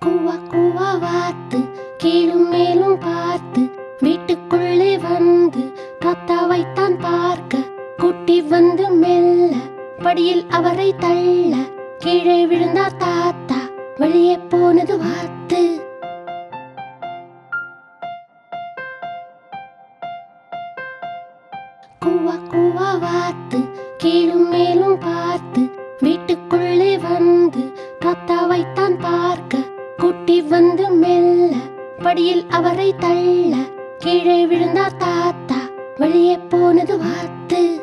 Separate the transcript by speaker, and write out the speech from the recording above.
Speaker 1: கூவா கூவா வாத்து கீழும் மேலும் பார்த்து வீட்டுக்குள்ளே வந்து தாத்தாவைத்தான் பார்க்க குட்டி வந்து மெல்ல படியில் அவரை தள்ள கீழே விழுந்தார் தாத்தா வெளியே போனது வாத்து கூவா கூவா வாத்து கீழும் மேலும் பார்த்து வீட்டுக்குள்ளே வந்து தாத்தாவைத்தான் பார்க்க குட்டி வந்து மெல்ல படியில் அவரை தள்ள கீழே விழுந்தார் தாத்தா வெளியே போனது வாத்து